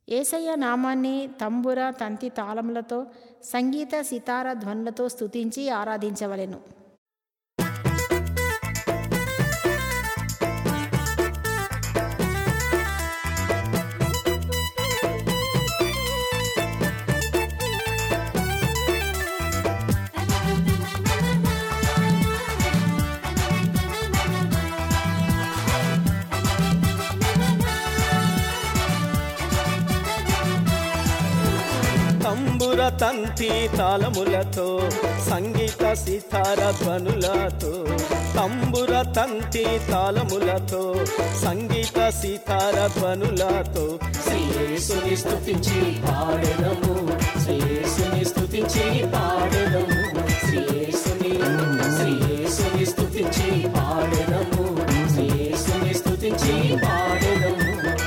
ఏసయ్య నామాన్ని తంబుర తంతి తాళములతో సంగీత సితార ధ్వనులతో స్తుతించి ఆరాధించవలెను తంబుర తంతి తాళములతో సంగీత సితార ధ్వనులతో తంబుర తంతి తాళములతో సంగీత సితార ధ్వనులతో శ్రీయేసుని స్తుతించి పాడెదము శ్రీయేసుని స్తుతించి పాడెదము శ్రీయేసుని శ్రీయేసుని స్తుతించి పాడెదము శ్రీయేసుని స్తుతించి పాడెదము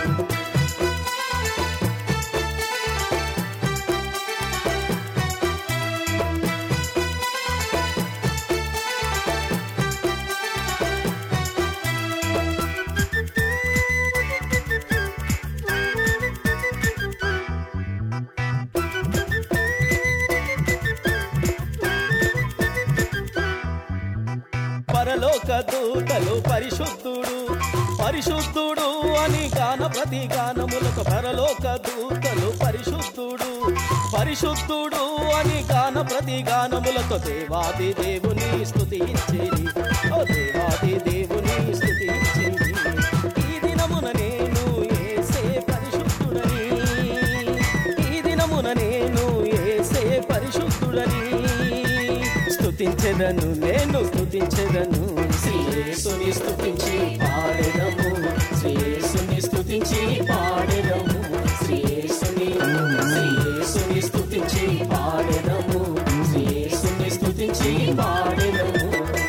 పరలోక దూతలు పరిశుద్ధుడు పరిశుద్ధుడు అని గాన ప్రతి గానములకు పరలోక దూతలు పరిశుద్ధుడు పరిశుద్ధుడు అని గాన ప్రతి గానములతో దేవాది దేవుని స్తుతించేది ఓ దేవాది దేవుని స్తుతించేది ఈ దినమున నేను ఏసే పరిశుద్ధుడని ఈ దినమున నేను ఏసే పరిశుద్ధుడని స్తుతించెదను నేను స్తుతించెదను శ్రీయేసుని స్తుతించి పాడెదము శ్రీయేసుని స్తుతించి పాడెదము శ్రీయేసుని శ్రీయేసుని స్తుతించి పాడెదము శ్రీయేసుని స్తుతించి పాడెదము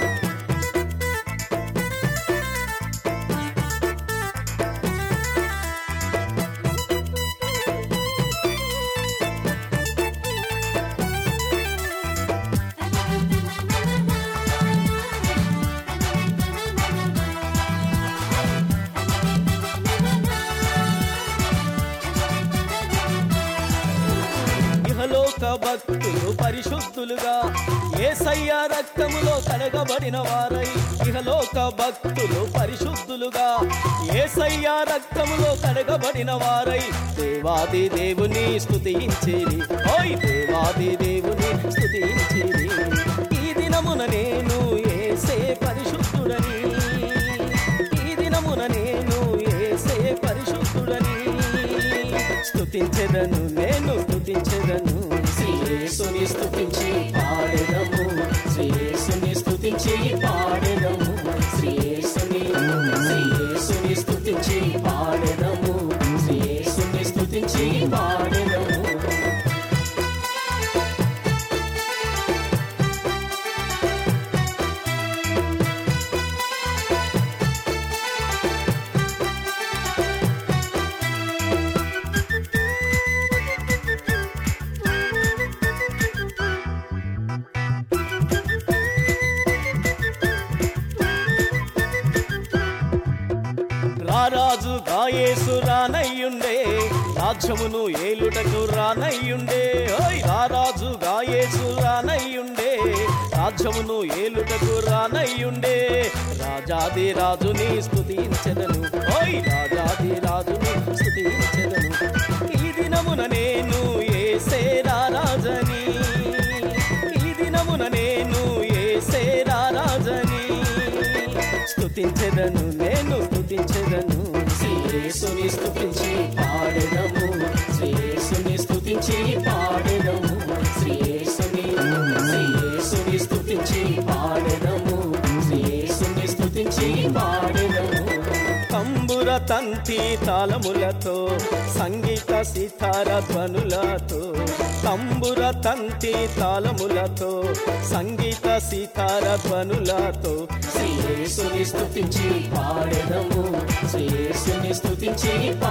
ఇహలోక భక్తులు పరిశుద్ధులుగా ఏసయ్య రక్తములో కడగబడిన వారై ఇహలోక భక్తులు పరిశుద్ధులుగా ఏసయ్య రక్తములో కడగబడిన వారై దేవాది దేవుని స్తుతించేది ఓయ్ దేవాది దేవుని స్తుతించేది ఈ దినమున నేను ఏసే పరిశుద్ధుడని ఈ దినమున నేను ఏసే పరిశుద్ధుడని స్తుతించెదను నేను స్తుతించెదను శ్రీయేసుని స్తుతించి పాడెదము శ్రీయేసుని స్తుతించి పాడెదము శ్రీయేసుని శ్రీయేసుని స్తుతించి పాడెదము శ్రీయేసుని స్తుతించి పాడెదము రారాజు గాయేసు రానయ్యుండే రాజ్యమును ఏలుటకు రానయ్యుండే ఓయ్ రారాజు గాయేసు రానయ్యుండే రాజ్యమును ఏలుటకు రానయ్యుండే రాజాది రాజుని స్తుతించెదను ఓయ్ రాజాది రాజుని స్తుతించెదను ఈ దినమున నేను ఏసే రారాజని ఈ దినమున నేను ఏసే రారాజని స్తుతించెదను నేను స్తుతించెదను శ్రీయేసుని స్తుతించి పాడెదము శ్రీయేసుని స్తుతించి పాడెదము శ్రీయేసుని శ్రీయేసుని స్తుతించి పాడెదము శ్రీయేసుని స్తుతించి పాడెదము తంబుర తంతి తాళములతో సంగీత సితార ధ్వనులతో తంబుర తంతి తాళములతో సంగీత సితార ధ్వనులతో శ్రీయేసుని స్తుతించి పాడెదము శ్రీయేసుని స్తుతించి